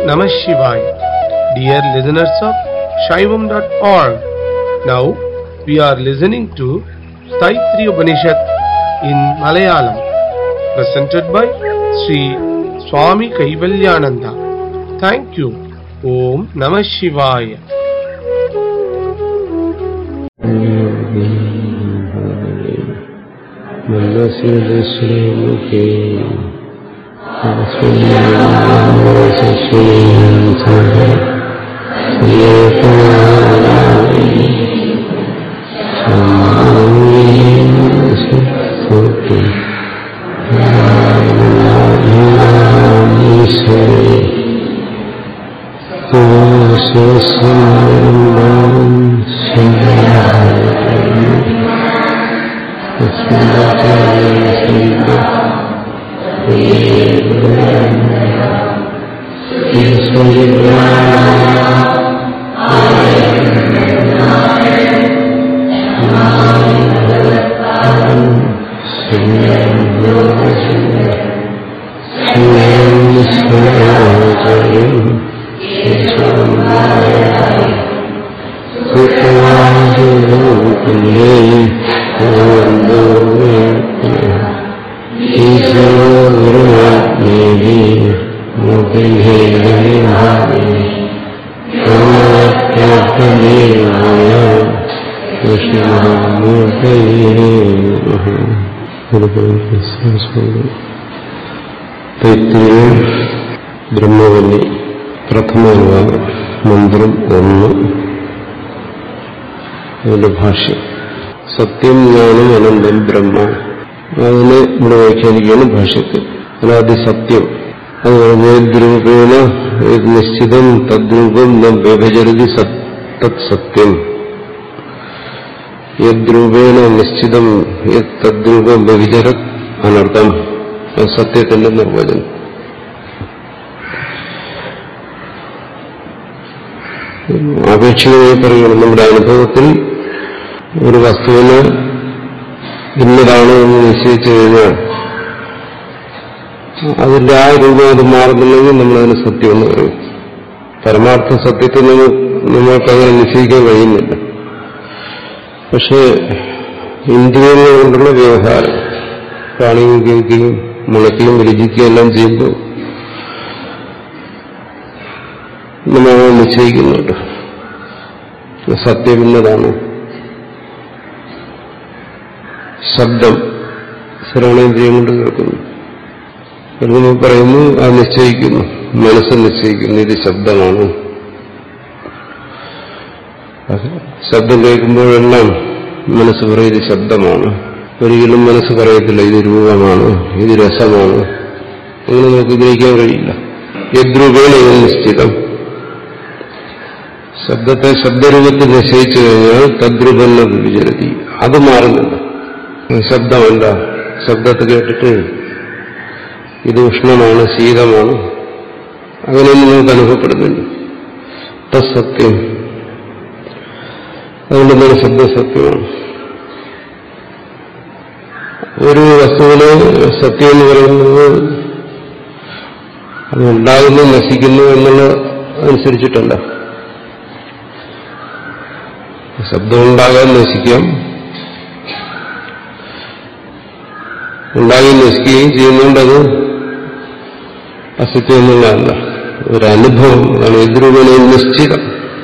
Namah Shivaya. Dear listeners of Shaivam.org, now we are listening to Saitri Upanishad in Malayalam, presented by Sri Swami Kaivalyananda. Thank you. Om Namah Shivaya. മന്ദസ്മിതശ്രീമുഖേ തൈത്തിരിയും ബ്രഹ്മവല്ലി പ്രഥമനുവാദം മന്ത്രം ഒന്ന് അതിന്റെ ഭാഷ്യം സത്യം ജ്ഞാനം അനന്തം ബ്രഹ്മ അതിനെ ഇവിടെ വ്യാഖ്യാനിക്കുകയാണ് ഭാഷ്യത്തിൽ അതായത് സത്യം അത് വേദ്രൂപേണ നിശ്ചിതം തദ്രൂപം ന വ്യഭചരതി തത് സത്യം യദ്രൂപേണ നിശ്ചിതം യത് തദ്രൂപം വ്യഭിചര അനർത്ഥം സത്യത്തിന്റെ നിർവചനം ആപേക്ഷികമായി പറയുകയാണ് നമ്മുടെ അനുഭവത്തിൽ ഒരു വസ്തുവിന് ഇന്നതാണ് എന്ന് നിശ്ചയിച്ചു കഴിഞ്ഞാൽ അതിന്റെ ആ രൂപം അത് മാറുന്നില്ലെങ്കിൽ നമ്മളതിന് സത്യം എന്ന് പറയും പരമാർത്ഥ സത്യത്തിൽ നമ്മൾക്കങ്ങനെ നിശ്ചയിക്കാൻ കഴിയുന്നില്ല പക്ഷേ ഇന്ദ്രിയങ്ങൾ കൊണ്ടുള്ള വ്യവഹാരം കാണുകയും കേൾക്കുകയും മുളയ്ക്കുകയും രുചിക്കുകയും എല്ലാം ചെയ്യുമ്പോൾ നമ്മൾ നിശ്ചയിക്കുന്നുണ്ട് സത്യം ഇന്നതാണ് ശബ്ദം ശ്രവണേന്ദ്രിയം കൊണ്ട് കേൾക്കുന്നു നമ്മൾ പറയുന്നു അത് നിശ്ചയിക്കുന്നു മനസ്സ് നിശ്ചയിക്കുന്നു ഇത് ശബ്ദമാണ് ശബ്ദം കേൾക്കുമ്പോഴെല്ലാം മനസ്സ് പറയും ഇത് ശബ്ദമാണ് ഒരിക്കലും മനസ്സ് പറയത്തില്ല ഇത് രൂപമാണ് ഇത് രസമാണ് അങ്ങനെ നമുക്ക് ഗ്രഹിക്കാൻ കഴിയില്ല യദ്രൂപേണ ഇത് നിശ്ചിതം ശബ്ദത്തെ ശബ്ദരൂപത്തിൽ നിശ്ചയിച്ചു കഴിഞ്ഞാൽ തദ്രൂപന്ന വിചരതി അത് മാറുന്നില്ല ശബ്ദമല്ല ശബ്ദത്തെ കേട്ടിട്ട് ഇത് ഉഷ്ണമാണ് ശീതമാണ് അങ്ങനെയൊന്നും നമുക്ക് അനുഭവപ്പെടുന്നില്ല തത്സത്യം അതുകൊണ്ട് തന്നെ ശബ്ദസത്യമാണ് ഒരു വസ്തുവിന് സത്യം എന്ന് പറയുന്നത് അത് ഉണ്ടാകുന്നു നശിക്കുന്നു എന്നുള്ള അനുസരിച്ചിട്ടല്ല ശബ്ദം ഉണ്ടാകാൻ നശിക്കാം ഉണ്ടാകുകയും നശിക്കുകയും ചെയ്യുന്നുണ്ടത് അസത്യം എന്നുള്ളതല്ല ഒരു അനുഭവം അതാണ് എതിരുവിനെ നിശ്ചിതം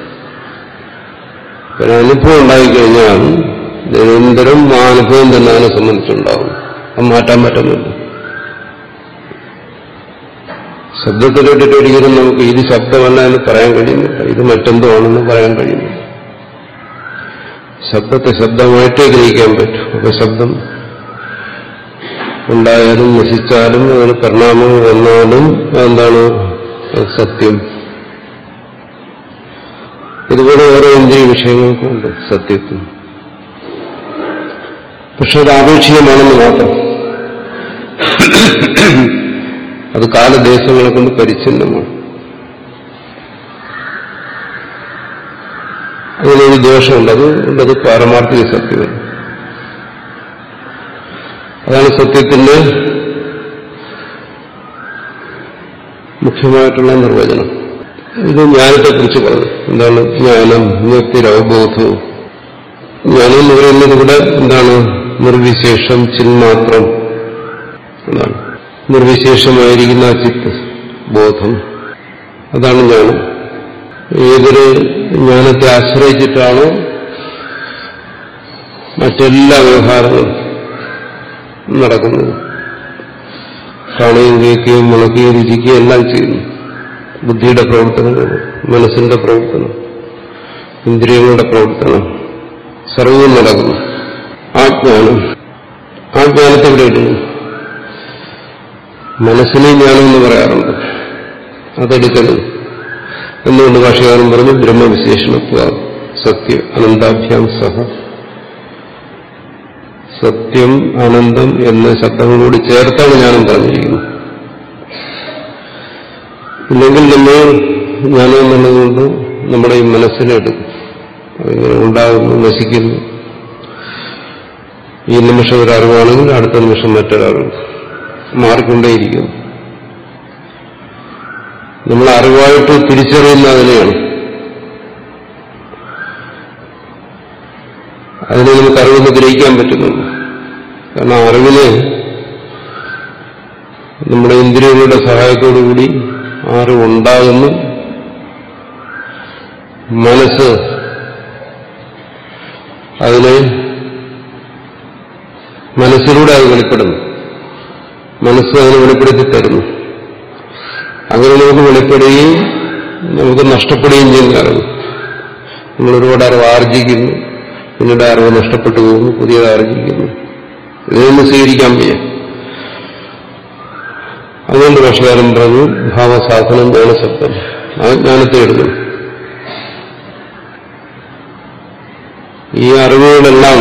ഒരു അനുഭവം ഉണ്ടായിക്കഴിഞ്ഞാൽ നിരന്തരം ആ അനുഭവം തന്നെ അതിനെ സംബന്ധിച്ചുണ്ടാവും അത് മാറ്റാൻ പറ്റുന്നില്ല ശബ്ദത്തെ കേട്ടിട്ട് ഒരിക്കലും നമുക്ക് ഇത് ശബ്ദമല്ല എന്ന് പറയാൻ കഴിയുന്നില്ല ഇത് മറ്റെന്തോ ആണെന്ന് പറയാൻ കഴിയുന്നില്ല ശബ്ദത്തെ ശബ്ദമായിട്ടേ ഗ്രഹിക്കാൻ പറ്റും അപ്പൊ ശബ്ദം ഉണ്ടായാലും നശിച്ചാലും അതിന് പരിണാമം വന്നാലും എന്താണ് സത്യം ഇതുപോലെ ഓരോ ഇന്ദ്രിയ വിഷയങ്ങൾക്കുണ്ട് സത്യത്വം പക്ഷെ അത് ആപേക്ഷികമാണെന്ന് മാത്രം അത് കാലദേശങ്ങളെ കൊണ്ട് പരിച്ഛിന്നമാണ് അതിനൊരു ദോഷമുണ്ട് അത് അത് പാരമാർത്ഥിക സത്യമല്ല അതാണ് സത്യത്തിന്റെ മുഖ്യമായിട്ടുള്ള നിർവചനം ഇത് ജ്ഞാനത്തെ കുറിച്ച് പറഞ്ഞു എന്താണ് ജ്ഞാനം വ്യക്തിരവബോധവും ജ്ഞാനം എന്ന് പറയുന്നത് ഇവിടെ എന്താണ് നിർവിശേഷം ചിന്മാത്രം എന്നാണ് നിർവിശേഷമായിരിക്കുന്ന ആ ചിത്ത് ബോധം അതാണ് ജ്ഞാനം ഏതൊരു ജ്ഞാനത്തെ ആശ്രയിച്ചിട്ടാണോ മറ്റെല്ലാ വ്യവഹാരങ്ങളും നടക്കുന്നത് കാണുകയും കേൾക്കുകയും മുളക്കുകയും രുചിക്കുകയും എല്ലാം ചെയ്യുന്നു ബുദ്ധിയുടെ പ്രവർത്തനങ്ങൾ മനസ്സിന്റെ പ്രവർത്തനം ഇന്ദ്രിയങ്ങളുടെ പ്രവർത്തനം സർവവും നടക്കുന്നു ആ ജ്ഞാനം ആ ജ്ഞാനത്തെ ഇവിടെ ഇടുന്നു മനസ്സിനെ ജ്ഞാനം എന്ന് പറയാറുണ്ട് അതെടുക്കരുത് എന്നുകൊണ്ട് ഭാഷകാരൻ പറഞ്ഞു ബ്രഹ്മവിശേഷണത്വ സത്യ അനന്താഭ്യാം സഹ സത്യം അനന്തം എന്ന ശബ്ദങ്ങളോട് ചേർത്താണ് ജ്ഞാനം പറഞ്ഞിരിക്കുന്നത് ഇല്ലെങ്കിൽ നമ്മൾ ജ്ഞാനം എന്നുള്ളതുകൊണ്ട് നമ്മുടെ ഈ മനസ്സിനെടുക്കും അതിങ്ങനെ ഉണ്ടാകുന്നു നശിക്കുന്നു ഈ നിമിഷം ഒരു അറിവാണെങ്കിൽ അടുത്ത നിമിഷം മറ്റൊരറിവ് മാറിക്കൊണ്ടേയിരിക്കുന്നു നമ്മൾ അറിവായിട്ട് തിരിച്ചറിയുന്ന അതിനെയാണ് അതിനെ നമുക്ക് അറിവിന് ഗ്രഹിക്കാൻ പറ്റുന്നുണ്ട് കാരണം അറിവിന് നമ്മുടെ ഇന്ദ്രിയങ്ങളുടെ സഹായത്തോടുകൂടി അറിവുണ്ടാകുന്നു മനസ്സ് അതിനെ മനസ്സിലൂടെ അത് വെളിപ്പെടുന്നു മനസ്സ് അതിനെ വെളിപ്പെടുത്തി തരുന്നു അങ്ങനെ നമുക്ക് വെളിപ്പെടുകയും നമുക്ക് നഷ്ടപ്പെടുകയും ചെയ്യുന്ന അറിവ് നമ്മൾ ഒരുപാട് അറിവ് ആർജിക്കുന്നു പിന്നീട് അറിവ് നഷ്ടപ്പെട്ടു പോകുന്നു പുതിയത് ആർജിക്കുന്നു ഇതൊന്നും സ്വീകരിക്കാൻ വയ്യ അതുകൊണ്ട് ഭാഷകാരൻ പറഞ്ഞു ഭാവസാധനം ജ്ഞാനശബ്ദം ആ ജ്ഞാനത്തെ എടുക്കും ഈ അറിവുകളെല്ലാം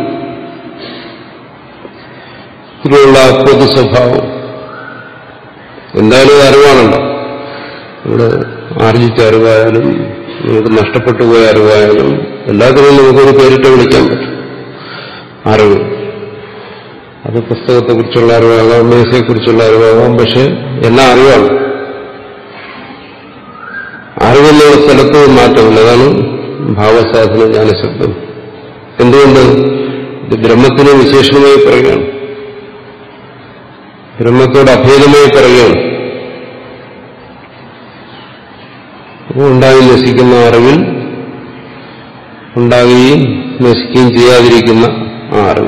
ഇതിലുള്ള പൊതു സ്വഭാവം എന്തായാലും ഇത് അറിവാണല്ലോ ഇവിടെ ആർജിച്ച അറിവായാലും നമുക്ക് നഷ്ടപ്പെട്ടു പോയ അറിവായാലും എല്ലാത്തിനും നമുക്കൊരു പേരിട്ട് വിളിക്കാൻ പറ്റും അറിവ് അത് പുസ്തകത്തെക്കുറിച്ചുള്ള അറിവാകാം മേശയെക്കുറിച്ചുള്ള അറിവാകാം പക്ഷെ എല്ലാം അറിവാണ് അറിവെന്നുള്ള സ്ഥലത്ത് മാറ്റമില്ല അതാണ് ഭാവസാധന ജ്ഞാനശബ്ദം എന്തുകൊണ്ട് ഇത് ബ്രഹ്മത്തിന് വിശേഷണമായി പറയുകയാണ് ബ്രഹ്മത്തോട് അഭേദമായി പറയുകയാണ് അപ്പോൾ ഉണ്ടായി നശിക്കുന്ന അറിവിൽ ഉണ്ടാകുകയും നശിക്കുകയും ചെയ്യാതിരിക്കുന്ന ആ അറിവ്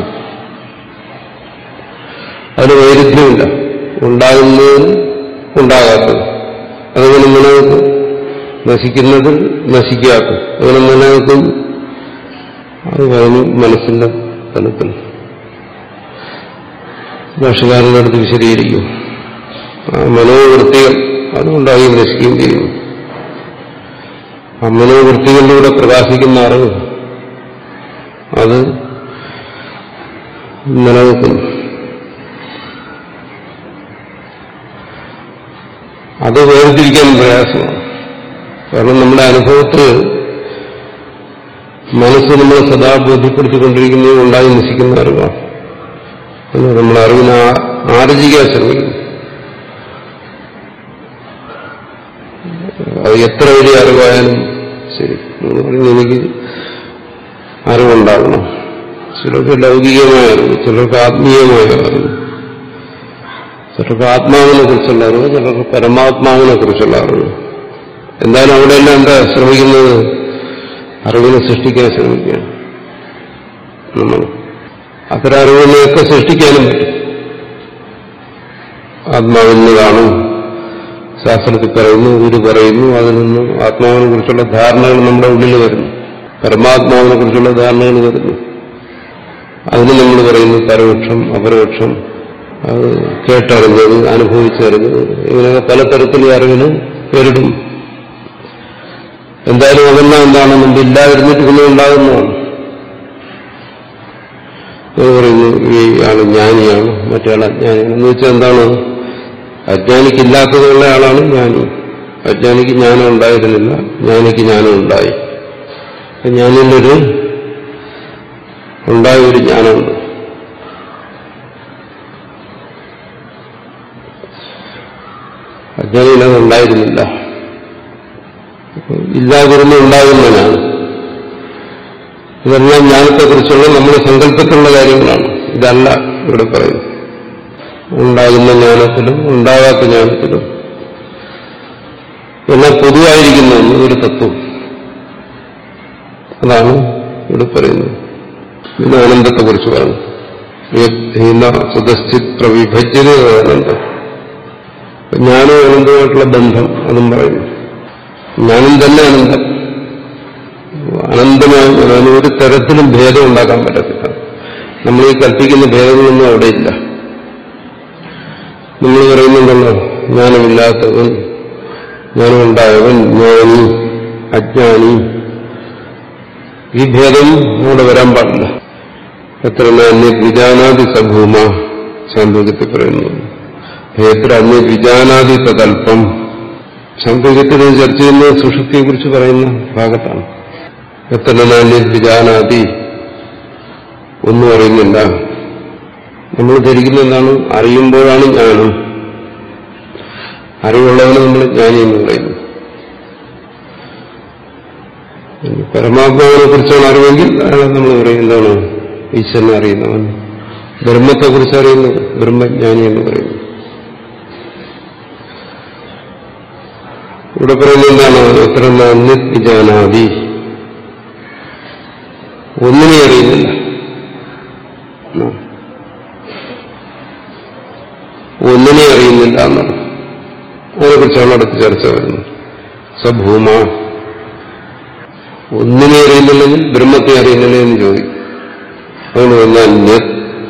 അതിന് വൈരുദ്ധ്യമില്ല ഉണ്ടാകുന്നതിന് ഉണ്ടാകാത്തത് അതുപോലെ നിലനിൽക്കും നശിക്കുന്നതിൽ നശിക്കാത്തത് അങ്ങനെ നിലനിൽക്കും അത് പറഞ്ഞു മനസ്സിന്റെ തലത്തിൽ ഭാഷകാരൻ്റെ അടുത്ത് വിശദീകരിക്കും ആ മനോവൃത്തികൾ അതുകൊണ്ടായി നശിക്കുകയും ചെയ്യുന്നു ആ മനോവൃത്തികളിലൂടെ പ്രകാശിക്കുന്ന അറിവ് അത് നിലനിൽക്കുന്നു അത് വേർതിരിക്കാൻ പ്രയാസമാണ് കാരണം നമ്മുടെ അനുഭവത്തിൽ മനസ്സ് നമ്മളെ സദാ ബോധ്യപ്പെടുത്തിക്കൊണ്ടിരിക്കുന്നത് ഉണ്ടായി നശിക്കുന്ന അറിവാണ് എന്ന് നമ്മൾ അറിവിനെ ആർജിക്കാൻ ശ്രമിക്കുന്നു അത് എത്ര വലിയ അറിവായാലും ശരി എന്ന് പറഞ്ഞ് എനിക്ക് അറിവുണ്ടാകണം ചിലർക്ക് ലൗകികമായ അറിവ് ചിലർക്ക് ആത്മീയമായ അറിവ് ചിലർക്ക് ആത്മാവിനെ കുറിച്ചുള്ള അറിവ് ചിലർക്ക് പരമാത്മാവിനെ കുറിച്ചുള്ള അറിവ് എന്തായാലും അവിടെയെല്ലാം എന്താ ശ്രമിക്കുന്നത് അറിവിനെ സൃഷ്ടിക്കാൻ ശ്രമിക്കുകയാണ് നമ്മൾ അത്തരം അറിവിനെയൊക്കെ സൃഷ്ടിക്കാനും പറ്റും ആത്മാവിൽ നിന്ന് കാണും ശാസ്ത്രത്തിൽ പറയുന്നു ഗുരു പറയുന്നു അതിൽ നിന്ന് ആത്മാവിനെ കുറിച്ചുള്ള ധാരണകൾ നമ്മുടെ ഉള്ളിൽ വരുന്നു പരമാത്മാവിനെ കുറിച്ചുള്ള ധാരണകൾ വരുന്നു അതിന് നമ്മൾ പറയുന്നു പരോക്ഷം അപരോക്ഷം അത് കേട്ടറിഞ്ഞത് അനുഭവിച്ചറിഞ്ഞത് ഇങ്ങനെയൊക്കെ പലതരത്തിൽ ഈ അറിവിന് പേരിടും എന്തായാലും അതെല്ലാം എന്താണ് മുമ്പ് ഇല്ലാതിരുന്നിട്ട് പിന്നെ ഉണ്ടാകുന്നതാണ് അത് പറയുന്നു ഈ ആള് ജ്ഞാനിയാണ് മറ്റേ ആൾ അജ്ഞാനിയാണ് എന്ന് വെച്ചാൽ എന്താണ് അജ്ഞാനിക്കില്ലാത്തതുള്ള ആളാണ് ജ്ഞാനി അജ്ഞാനിക്ക് ജ്ഞാനം ഉണ്ടായിരുന്നില്ല ജ്ഞാനിക്ക് ജ്ഞാനം ഉണ്ടായി ജ്ഞാനിൻ്റെ ഒരു ഉണ്ടായ ഒരു ജ്ഞാനമുണ്ട് അജ്ഞാനിയിൽ അത് ഉണ്ടായിരുന്നില്ല ഇല്ലാതിരുന്ന ഉണ്ടാകുന്നതിനാണ് ഇതെല്ലാം ജ്ഞാനത്തെക്കുറിച്ചുള്ള നമ്മുടെ സങ്കല്പത്തിലുള്ള കാര്യങ്ങളാണ് ഇതല്ല ഇവിടെ പറയുന്നത് ഉണ്ടാകുന്ന ജ്ഞാനത്തിലും ഉണ്ടാകാത്ത ജ്ഞാനത്തിലും എല്ലാം പൊതുവായിരിക്കുന്ന ഒന്ന് ഒരു തത്വം അതാണ് ഇവിടെ പറയുന്നത് പിന്നെ ആനന്ദത്തെക്കുറിച്ച് പറഞ്ഞു സുതസ്ഥിത് പ്രവിഭജ്യത ആനന്ദം ജ്ഞാനവും അനന്തമായിട്ടുള്ള ബന്ധം അതും പറയുന്നു ജ്ഞാനം തന്നെ അനന്തം അനന്തമായി അതിന് ഒരു തരത്തിലും ഭേദം ഉണ്ടാക്കാൻ പറ്റത്തില്ല നമ്മൾ ഈ കൽപ്പിക്കുന്ന ഭേദങ്ങളൊന്നും അവിടെ ഇല്ല നമ്മൾ പറയുന്നുണ്ടല്ലോ ജ്ഞാനമില്ലാത്തവൻ ജ്ഞാനമുണ്ടായവൻ ജ്ഞാനി അജ്ഞാനി ഈ ഭേദം അവിടെ വരാൻ പാടില്ല എത്ര അന്യ വിജാനാദി സഭൂമ ചാന്തോക്യത്തിൽ പറയുന്നു ഭേത്ര അന്യ വിജാനാദി തദൽപ്പം ചാന്തോക്യത്തിൽ ചർച്ച ചെയ്യുന്ന സുഷുപ്തിയെ കുറിച്ച് പറയുന്ന ഭാഗത്താണ് എത്ര അന്യ വിജാനാദി ഒന്നും അറിയുന്നില്ല നമ്മൾ ധരിക്കുന്ന എന്താണ് അറിയുമ്പോഴാണ് ജ്ഞാനം അറിവുള്ളവനെ നമ്മൾ ജ്ഞാനി എന്ന് പറയുന്നു പരമാത്മാവിനെ കുറിച്ചാണ് അറിവെങ്കിൽ അയാളെ നമ്മൾ പറയും എന്താണ് ഈശ്വരനെ അറിയുന്നവൻ ബ്രഹ്മത്തെക്കുറിച്ച് അറിയുന്നത് ബ്രഹ്മജ്ഞാനി എന്ന് പറയുന്നു ഇവിടെ പറയുന്നത് എന്താണ് എത്ര അന്യജ്ഞാനാദി ഒന്നിനെ അറിയുന്നില്ല ഒന്നിനെ അറിയുന്നില്ല എന്നാണ് അതിനെക്കുറിച്ചാണ് അടുത്ത് ചർച്ച വരുന്നത് സഭൂമ ഒന്നിനെ അറിയുന്നില്ലെങ്കിൽ ബ്രഹ്മത്തെ അറിയുന്നില്ല എന്ന് ചോദിക്കും അതുകൊണ്ട് വന്ന അന്യത്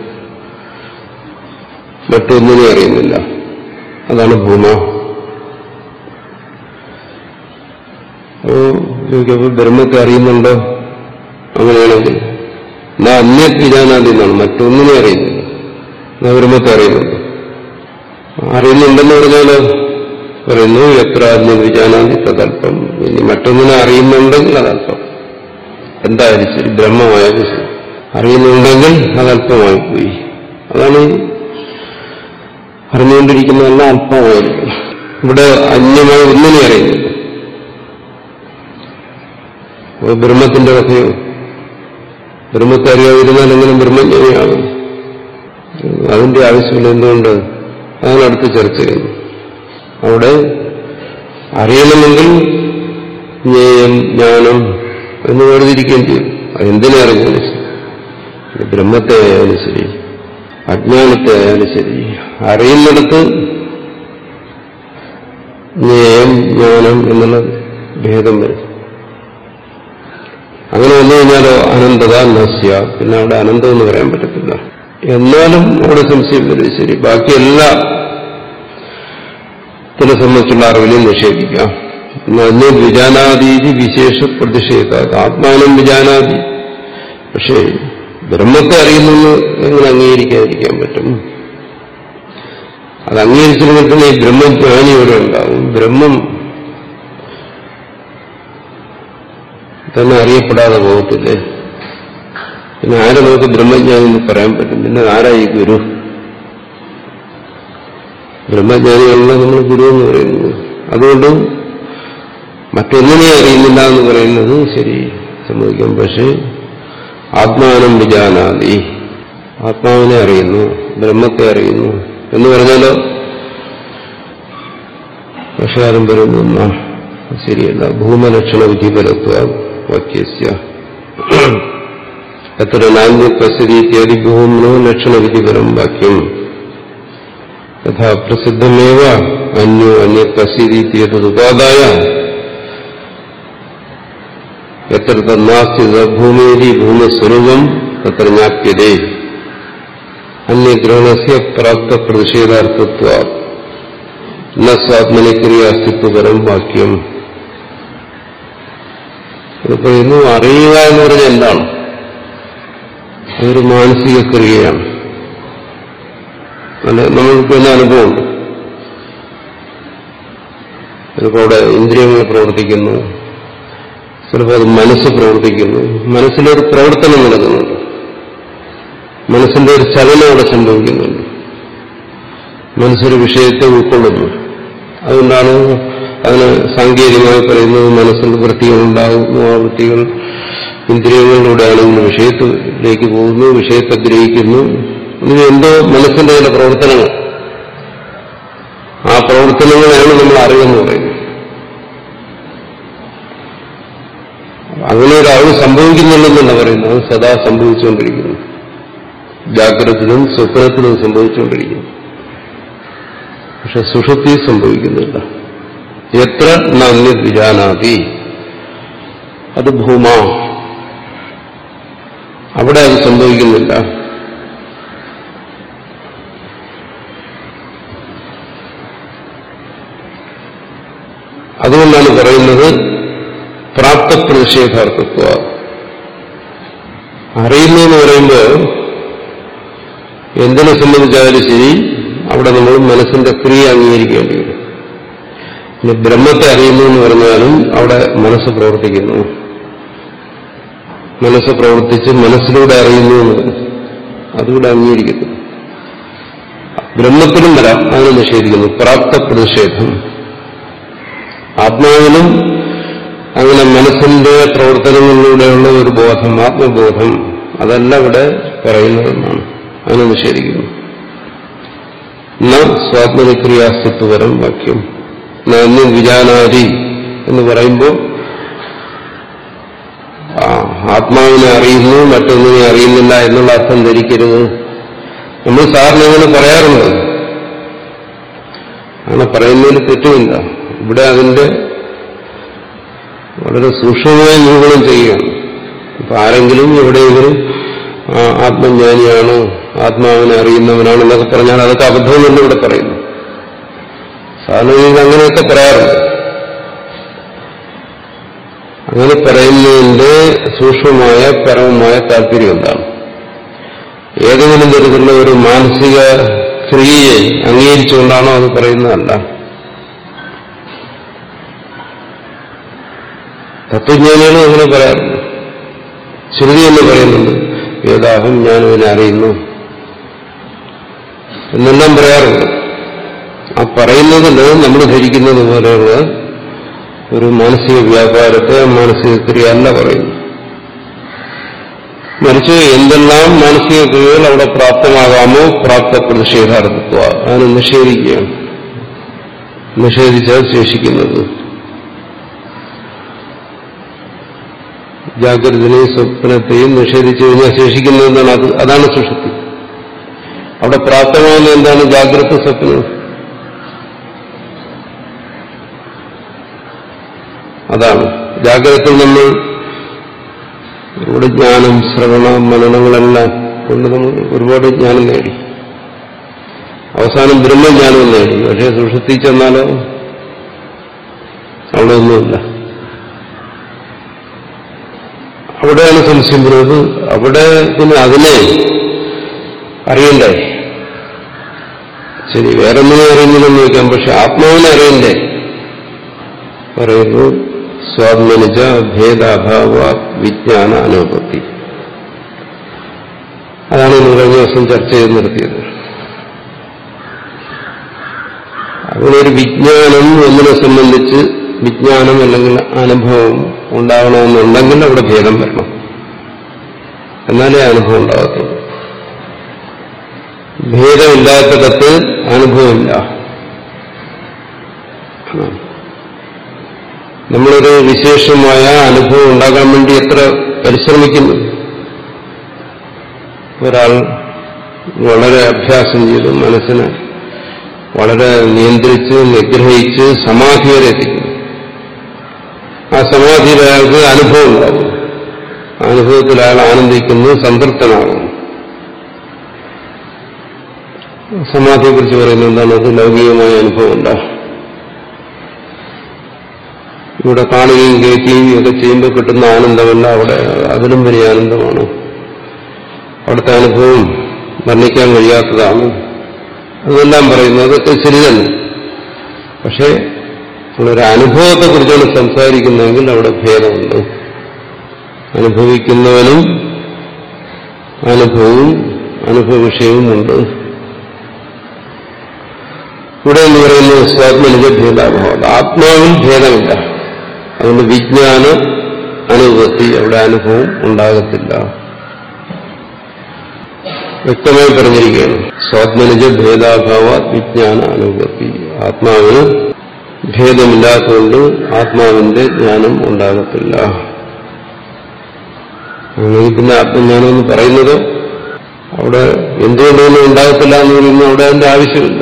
മറ്റൊന്നിനെ അറിയുന്നില്ല അതാണ് ഭൂമ അപ്പോ ചോദിക്കപ്പോൾ ബ്രഹ്മത്തെ അറിയുന്നുണ്ടോ അങ്ങനെയാണെങ്കിൽ എന്നാ അന്യത് വിജാനാദി എന്നാണ് മറ്റൊന്നിനെ അറിയുന്നില്ല എന്നാ ബ്രഹ്മത്തെ അറിയുന്നുണ്ട് അറിയുന്നുണ്ടെന്ന് പറഞ്ഞാലോ പറയുന്നു എത്ര അന്യത് വിജാനാദി തദൽപ്പം ഇനി മറ്റൊന്നിനെ അറിയുന്നുണ്ടെങ്കിൽ അതല്പം എന്തായാലും ശരി ബ്രഹ്മമായാലും ശരി അറിയുന്നുണ്ടെങ്കിൽ അതല്പമായി പോയി അതാണ് അറിഞ്ഞുകൊണ്ടിരിക്കുന്നതെല്ലാം അല്പമായിരിക്കും ഇവിടെ അന്യമായി ഒന്നിനെ അറിയുന്നില്ല അപ്പോൾ ബ്രഹ്മത്തിന്റെ കഥയോ ബ്രഹ്മത്തെ അറിയാതിരുന്നാൽ എങ്ങനെ ബ്രഹ്മജ്ഞാനിയാകും അതിന്റെ ആവശ്യമില്ല എന്തുകൊണ്ട് അതാണ് അടുത്ത് ചർച്ച ചെയ്യുന്നത് അവിടെ അറിയണമെങ്കിൽ ജ്ഞേയം ജ്ഞാനം എന്ന് വേർതിരിക്കുകയും ചെയ്യും അതെന്തിനെ അറിഞ്ഞാലും ശരി ബ്രഹ്മത്തെ ആയാലും ശരി അജ്ഞാനത്തെ ആയാലും ശരി അറിയുന്നിടത്ത് ജ്ഞേയം ജ്ഞാനം എന്നുള്ള ഭേദം വരും അങ്ങനെ വന്നു കഴിഞ്ഞാലോ അനന്തത നസ്യ പിന്നെ അവിടെ അനന്തം എന്ന് പറയാൻ പറ്റത്തില്ല എന്നാലും അവിടെ സംശയം വരും ശരി ബാക്കി എല്ലാ ത്തിനെ സംബന്ധിച്ചുള്ള അറിവിനെ നിഷേധിക്കാം അന്യ വിജാനാദീതി വിശേഷ പ്രതിഷേധ ആത്മാനം വിജാനാദി പക്ഷേ ബ്രഹ്മത്തെ അറിയുന്നെന്ന് എങ്ങനെ അംഗീകരിക്കാതിരിക്കാൻ പറ്റും അത് അംഗീകരിച്ചില്ലെങ്കിൽ തന്നെ ഈ ബ്രഹ്മജ്ഞാനി ഇവിടെ ഉണ്ടാവും ബ്രഹ്മം തന്നെ അറിയപ്പെടാതെ പോകത്തില്ലേ പിന്നെ ആരെ നമുക്ക് ബ്രഹ്മജ്ഞാനി എന്ന് പറയാൻ പറ്റും പിന്നെ ആരായി ഗുരു ബ്രഹ്മജ്ഞാനികളല്ല നമ്മൾ ഗുരു എന്ന് പറയുന്നത് അതുകൊണ്ട് മറ്റൊന്നിനെ അറിയുന്നില്ല എന്ന് പറയുന്നത് ശരി സമ്മതിക്കാം പക്ഷേ ആത്മാനം വിജാനാദി ആത്മാവിനെ അറിയുന്നു ബ്രഹ്മത്തെ അറിയുന്നു എന്ന് പറഞ്ഞാലോ പക്ഷെ അതും പറയുന്നു ശരിയല്ല ഭൂമലക്ഷണ വിധിപരത്വ വാക്യസ്യ എത്ര നാന്യപ്രസരി ഇത്യാദി ഭൂമനോ ലക്ഷണവിധിപരം വാക്യം യഥാ പ്രസിദ്ധമേവ അന്യോ അന്യപ്രസീതി ഇത്യതുപാദായ എത്ര തന്നാസ്തി ഭൂമേരി ഭൂമസ്വരൂപം തത്ര ജ്ഞാപ്യതേ അന്യഗ്രഹണസ്യ പ്രാപ്ത പ്രതിഷേധാർത്ഥത്വ ന സ്വാത്മനി ക്രിയാസ്തിത്വപരം വാക്യം ഇത് പറയുന്നു അറിയുക എന്ന് പറഞ്ഞാൽ എന്താണ് അതൊരു മാനസിക ക്രിയയാണ് അല്ല നമ്മൾക്ക് തന്നെ അനുഭവമുണ്ട് ചിലപ്പോൾ അവിടെ ഇന്ദ്രിയങ്ങൾ പ്രവർത്തിക്കുന്നു ചിലപ്പോൾ അത് മനസ്സ് പ്രവർത്തിക്കുന്നു മനസ്സിലൊരു പ്രവർത്തനം നടക്കുന്നുണ്ട് മനസ്സിന്റെ ഒരു ചലനം അവിടെ സംഭവിക്കുന്നുണ്ട് മനസ്സൊരു വിഷയത്തെ ഉൾക്കൊള്ളുന്നു അതുകൊണ്ടാണ് അതിന് സാങ്കേതികമായി പറയുന്നത് മനസ്സിൽ വൃത്തികൾ ഉണ്ടാകുന്നു ആ വൃത്തികൾ ഇന്ദ്രിയങ്ങളിലൂടെയാണെങ്കിൽ വിഷയത്തിലേക്ക് പോകുന്നു വിഷയത്തെ ഗ്രഹിക്കുന്നു ഇത് എന്തോ മനസ്സിന്റെ ചില പ്രവർത്തനങ്ങൾ ആ പ്രവർത്തനങ്ങളെയാണ് നമ്മൾ അറിവെന്ന് പറയുന്നത് അങ്ങനെ ഒരു അറിവ് സംഭവിക്കുന്നുണ്ടെന്നല്ല പറയുന്നത് അത് സദാ സംഭവിച്ചുകൊണ്ടിരിക്കുന്നു ജാഗ്രതത്തിലും സ്വപ്നത്തിലും സംഭവിച്ചുകൊണ്ടിരിക്കുന്നു പക്ഷെ സുഷുപ്തി സംഭവിക്കുന്നില്ല എത്ര നന്ദി വിജാനാതി അത് ഭൂമ അവിടെ അത് സംഭവിക്കുന്നില്ല അതുകൊണ്ടാണ് പറയുന്നത് പ്രാപ്തപ്രതിഷേധാർത്ഥത്വ അറിയുന്നു എന്ന് പറയുമ്പോൾ എന്തിനെ സംബന്ധിച്ചാലും ശരി അവിടെ നമ്മൾ മനസ്സിന്റെ ക്രിയ അംഗീകരിക്കേണ്ടി വരും പിന്നെ ബ്രഹ്മത്തെ അറിയുന്നു എന്ന് പറഞ്ഞാലും അവിടെ മനസ്സ് പ്രവർത്തിക്കുന്നു മനസ്സ് പ്രവർത്തിച്ച് മനസ്സിലൂടെ അറിയുന്നു എന്ന് പറയും. അതുകൂടെ അംഗീകരിക്കുന്നു ബ്രഹ്മത്തിലും വരാം അതിനെ നിഷേധിക്കുന്നു പ്രാപ്ത പ്രതിഷേധം ആത്മാവിനും അങ്ങനെ മനസ്സിന്റെ പ്രവർത്തനങ്ങളിലൂടെയുള്ള ഒരു ബോധം ആത്മബോധം അതല്ല ഇവിടെ പറയുന്നതെന്നാണ് അതിനെ നിഷേധിക്കുന്നു ന സ്വാത്മനിക്രിയാസ്തിത്വപരം വാക്യം നന്ദി വിജാനാരി എന്ന് പറയുമ്പോൾ ആ, ആത്മാവിനെ അറിയുന്നു മറ്റൊന്നിനെ അറിയുന്നില്ല എന്നുള്ള അർത്ഥം ധരിക്കരുത് നമ്മൾ സാറിന് അങ്ങനെ പറയാറുണ്ട് അങ്ങനെ പറയുന്നതിൽ തെറ്റുമില്ല ഇവിടെ അതിന്റെ വളരെ സൂക്ഷ്മമായ നിരൂപണം ചെയ്യുകയാണ് ഇപ്പൊ ആരെങ്കിലും എവിടെയെങ്കിലും ആ, ആത്മജ്ഞാനിയാണ് ആത്മാവിനെ അറിയുന്നവനാണ് എന്നൊക്കെ പറഞ്ഞാൽ അതൊക്കെ അബദ്ധമെന്നല്ല ഇവിടെ പറയുന്നു സാധാരണ അങ്ങനെയൊക്കെ പറയാറുണ്ട് അങ്ങനെ പറയുന്നതിന്റെ സൂക്ഷ്മമായ പരമമായ താല്പര്യം എന്താണ് ഏതെങ്കിലും തരത്തിലുള്ള ഒരു മാനസിക ക്രിയയെ അംഗീകരിച്ചുകൊണ്ടാണോ അത് പറയുന്നതല്ല തത്വജ്ഞാനികളും അങ്ങനെ പറയാറുണ്ട് ശ്രുതി എന്ന് പറയുന്നുണ്ട് വേദാഹം ഞാനും ഇതിനെ അറിയുന്നു എന്നെല്ലാം പറയാറുണ്ട് ആ പറയുന്നതിന് നമ്മൾ ധരിക്കുന്നത് പോലെയുള്ള ഒരു മാനസിക വ്യാപാരത്തെ മാനസിക ക്രിയ അല്ല പറയുന്നു മറിച്ച് എന്തെല്ലാം മാനസിക ക്രിയകൾ അവിടെ പ്രാപ്തമാകാമോ പ്രാപ്ത പ്രതിഷേധാർത്ഥത്വ അതിനെ നിഷേധിക്കുകയാണ് നിഷേധിച്ചാൽ ശേഷിക്കുന്നത് ജാഗ്രതനെയും സ്വപ്നത്തെയും നിഷേധിച്ചു കഴിഞ്ഞാൽ ശേഷിക്കുന്നത് എന്താണ് അത് അതാണ് സുഷുപ്തി അവിടെ പ്രാപ്തമാകുന്ന എന്താണ് ജാഗ്രത സ്വപ്നം അതാണ് ജാഗ്രതത്തിൽ നമ്മൾ ഇവിടെ ജ്ഞാനം ശ്രവണ മനനങ്ങളെല്ലാം കൊണ്ട് നമ്മൾ ഒരുപാട് ജ്ഞാനം നേടി അവസാനം ബ്രഹ്മജ്ഞാനം നേടി പക്ഷേ സുഷുപ്തി ചെന്നാലോ അവിടെ ഒന്നുമില്ല അവിടെയാണ് സംശയം വരുന്നത് അവിടെ പിന്നെ അതിനെ അറിയണ്ടേ ശരി വേറെ ഒന്നിനെ അറിയുന്നില്ലെന്ന് ചോദിക്കാം പക്ഷെ ആത്മാവിനെ അറിയണ്ടേ പറയുന്നു സ്വാത്മനിജ ഭേദാഭാവ വിജ്ഞാന അനുപത്തി അതാണ് ഇന്ന് കഴിഞ്ഞ ദിവസം ചർച്ച ചെയ്ത് നിർത്തിയത് അങ്ങനെ ഒരു വിജ്ഞാനം ഒന്നിനെ സംബന്ധിച്ച് വിജ്ഞാനം അല്ലെങ്കിൽ അനുഭവം ഉണ്ടാകണമെന്നുണ്ടെങ്കിൽ അവിടെ ഭേദം വരണം എന്നാലേ അനുഭവം ഉണ്ടാകത്തുള്ളൂ ഭേദമില്ലാത്തിടത്ത് അനുഭവമില്ല നമ്മളൊരു വിശേഷമായ അനുഭവം ഉണ്ടാകാൻ വേണ്ടി എത്ര പരിശ്രമിക്കുന്നു ഒരാൾ വളരെ അഭ്യാസം ചെയ്ത് മനസ്സിനെ വളരെ നിയന്ത്രിച്ച് നിഗ്രഹിച്ച് സമാധി വരെ എത്തിക്കുന്നു ആ സമാധിയിൽ അയാൾക്ക് അനുഭവം ഉണ്ടാവും ആ അനുഭവത്തിൽ അയാൾ ആനന്ദിക്കുന്നു സംതൃപ്തനാകുന്നു സമാധിയെക്കുറിച്ച് പറയുന്നത് എന്താണ് അത് ലൗകികമായ അനുഭവമല്ല ഇവിടെ കാണുകയും കേൾക്കുകയും ഒക്കെ ചെയ്യുമ്പോൾ കിട്ടുന്ന ആനന്ദമല്ല അവിടെ അതിലും വലിയ ആനന്ദമാണ് അവിടുത്തെ അനുഭവം വർണ്ണിക്കാൻ കഴിയാത്തതാണ് അതെല്ലാം പറയുന്നു അതൊക്കെ ശരി തന്നെ പക്ഷേ നമ്മളൊരു അനുഭവത്തെക്കുറിച്ചാണ് സംസാരിക്കുന്നതെങ്കിൽ അവിടെ ഭേദമുണ്ട് അനുഭവിക്കുന്നവനും അനുഭവവും അനുഭവ വിഷയവുമുണ്ട് ഇവിടെ എന്ന് പറയുന്നത് സ്വാത്മനിജ ഭേദാഭാവം ആത്മാവിൽ ഭേദമില്ല അതുകൊണ്ട് വിജ്ഞാന അനുഭവത്തി അവിടെ അനുഭവം ഉണ്ടാകത്തില്ല വ്യക്തമായി പറഞ്ഞിരിക്കുകയാണ് സ്വാത്മനിജ ഭേദാഭാവ വിജ്ഞാന അനുഭവത്തി ആത്മാവിന് ഭേദമില്ലാത്തതുകൊണ്ട് ആത്മാവിന്റെ ജ്ഞാനം ഉണ്ടാകത്തില്ല അങ്ങനെ പിന്നെ ആത്മജ്ഞാനം എന്ന് പറയുന്നത് അവിടെ എന്തുകൊണ്ടൊന്നും ഉണ്ടാകത്തില്ല എന്ന് പറയുന്നത് അവിടെ അതിന്റെ ആവശ്യമില്ല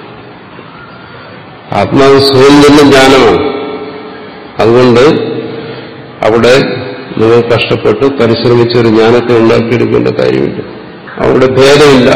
ആത്മാവ് സ്വയം തന്നെ ജ്ഞാനമാണ് അതുകൊണ്ട് അവിടെ നിങ്ങൾ കഷ്ടപ്പെട്ട് പരിശ്രമിച്ച ഒരു ജ്ഞാനത്തെ ഉണ്ടാക്കിയെടുക്കേണ്ട കാര്യമില്ല അവിടെ ഭേദമില്ല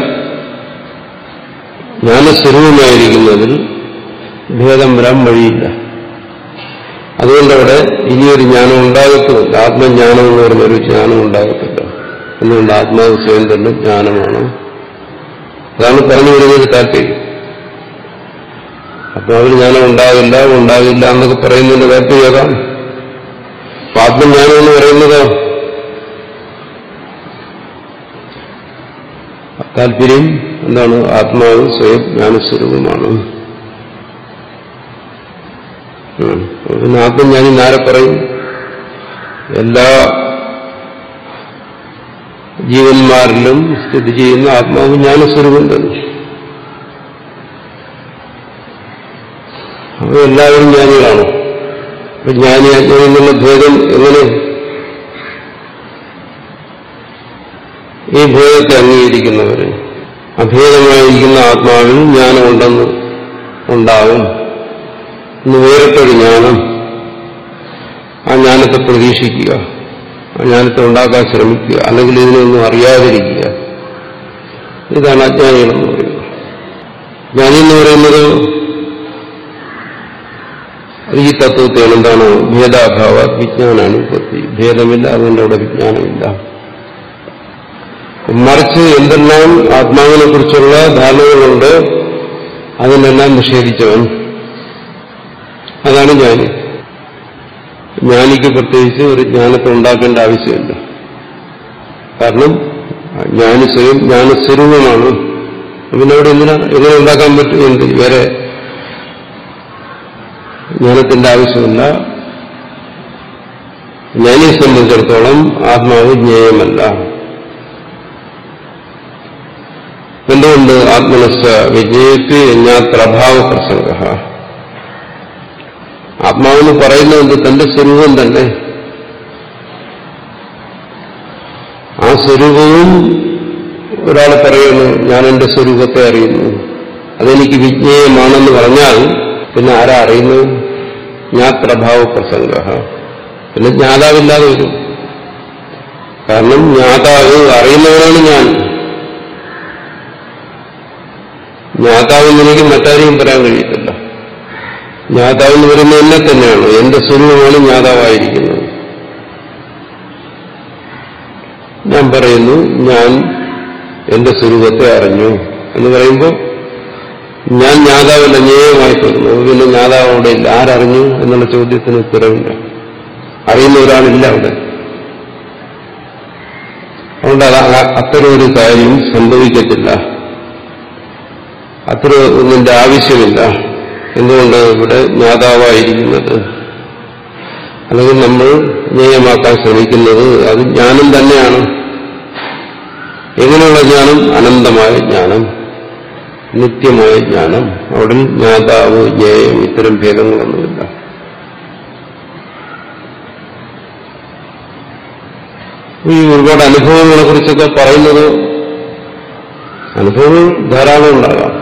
ജ്ഞാനസ്വരൂപമായിരിക്കുന്നതിൽ ഭേദം വരാൻ വഴിയില്ല അതുകൊണ്ടവിടെ ഇനിയൊരു ജ്ഞാനം ഉണ്ടാകത്തുമില്ല ആത്മജ്ഞാനം എന്ന് പറഞ്ഞൊരു ജ്ഞാനം ഉണ്ടാകത്തില്ല എന്നുകൊണ്ട് ആത്മാവ് സ്വയം തന്നെ ജ്ഞാനമാണ് അതാണ് പറഞ്ഞു വരുന്നതിന് താല്പര്യം ആത്മാവിന് ജ്ഞാനം ഉണ്ടാകില്ല ഉണ്ടാകില്ല എന്നൊക്കെ പറയുന്നതിന്റെ താല്പര്യം ഏതാണ് അപ്പൊ ആത്മജ്ഞാനം എന്ന് പറയുന്നതോ താല്പര്യം എന്താണ് ആത്മാവ് സ്വയം ജ്ഞാനസ്വരൂപമാണ് ഉം. പിന്നെ ആത്മജ്ഞാനി ആരെ പറയും എല്ലാ ജീവന്മാരിലും സ്ഥിതി ചെയ്യുന്ന ആത്മാവ് ജ്ഞാനസ്വരൂപം തന്നെ അപ്പൊ എല്ലാവരും ജ്ഞാനികളാണ് അപ്പൊ ജ്ഞാനി അജ്ഞാനി എന്നുള്ള ഭേദം എങ്ങനെ ഈ ഭേദത്തെ അംഗീകരിക്കുന്നവര് അഭേദമായിരിക്കുന്ന ആത്മാവിൽ ജ്ഞാനമുണ്ടെന്ന് ഉണ്ടാവും ഇന്ന് വേറിട്ടൊരു ജ്ഞാനം ആ ജ്ഞാനത്തെ പ്രതീക്ഷിക്കുക ആ ജ്ഞാനത്തെ ഉണ്ടാക്കാൻ ശ്രമിക്കുക അല്ലെങ്കിൽ ഇതിനൊന്നും അറിയാതിരിക്കുക ഇതാണ് അജ്ഞാനികളെന്ന് പറയുന്നത് ജ്ഞാനി എന്ന് പറയുന്നത് ഈ തത്വത്തെയാണ് എന്താണ് ഭേദാഭാവ വിജ്ഞാനാനുപത്തി ഭേദമില്ല അതുകൊണ്ട് അവിടെ വിജ്ഞാനമില്ല മറിച്ച് എന്തെല്ലാം ആത്മാവിനെ കുറിച്ചുള്ള ധാരണകളുണ്ട് അതിനെല്ലാം നിഷേധിച്ചവൻ അതാണ് ജ്ഞാനി ജ്ഞാനിക്ക് പ്രത്യേകിച്ച് ഒരു ജ്ഞാനത്തെ ഉണ്ടാക്കേണ്ട ആവശ്യമില്ല കാരണം ജ്ഞാനി സ്വയം ജ്ഞാനസ്വരൂപമാണ് പിന്നെ അവിടെ എന്തിനാ എങ്ങനെ ഉണ്ടാക്കാൻ പറ്റും എന്ത് വേറെ ജ്ഞാനത്തിന്റെ ആവശ്യമില്ല ജ്ഞാനിയെ സംബന്ധിച്ചിടത്തോളം ആത്മാവ് ജ്ഞേയമല്ല എന്തുകൊണ്ട് ആത്മനസ്ഥ വിജ്ഞേയത്തി ജ്ഞാത്രഭാവ പ്രസംഗ ആത്മാവെന്ന് പറയുന്നത് തന്റെ സ്വരൂപം തന്നെ ആ സ്വരൂപവും ഒരാൾ പറയുന്നു ഞാൻ എന്റെ സ്വരൂപത്തെ അറിയുന്നു അതെനിക്ക് വിജ്ഞേയമാണെന്ന് പറഞ്ഞാൽ പിന്നെ ആരാ അറിയുന്നു ജ്ഞാത്രഭാവ പ്രസംഗ പിന്നെ ജ്ഞാതാവില്ലാതെ വരും കാരണം ജ്ഞാതാവ് അറിയുന്നവരാണ് ഞാൻ ജ്ഞാതാവെന്ന് എനിക്ക് മറ്റാരെയും പറയാൻ കഴിയത്തില്ല ജ്ഞാതാവെന്ന് പറയുന്നത് എന്നെ തന്നെയാണ് എന്റെ സ്വരൂപമാണ് ജ്ഞാതാവായിരിക്കുന്നത് ഞാൻ പറയുന്നു ഞാൻ എന്റെ സ്വരൂപത്തെ അറിഞ്ഞു എന്ന് പറയുമ്പോൾ ഞാൻ ജ്ഞാതാവല്ല ജ്ഞേയമായി തീർന്നു അപ്പൊ പിന്നെ ജ്ഞാതാവ് അവിടെ ഇല്ല ആരറിഞ്ഞു എന്നുള്ള ചോദ്യത്തിന് ഉത്തരവില്ല അറിയുന്ന ഒരാളില്ല അവിടെ അതുകൊണ്ട് അത് അത്തരം ഒരു കാര്യം സംഭവിക്കത്തില്ല അത്ര ഒന്നിന്റെ ആവശ്യമില്ല എന്തുകൊണ്ട് ഇവിടെ ജ്ഞാതാവായിരിക്കുന്നത് അല്ലെങ്കിൽ നമ്മൾ ജ്ഞേയമാക്കാൻ ശ്രമിക്കുന്നത് അത് ജ്ഞാനം തന്നെയാണ് എങ്ങനെയുള്ള ജ്ഞാനം അനന്തമായ ജ്ഞാനം നിത്യമായ ജ്ഞാനം അവിടെ ജ്ഞാതാവ് ജ്ഞേയം ഇത്തരം ഭേദങ്ങളൊന്നുമില്ല ഈ ഒരുപാട് അനുഭവങ്ങളെ കുറിച്ചൊക്കെ പറയുന്നത് അനുഭവങ്ങൾ ധാരാളം ഉണ്ടാകാം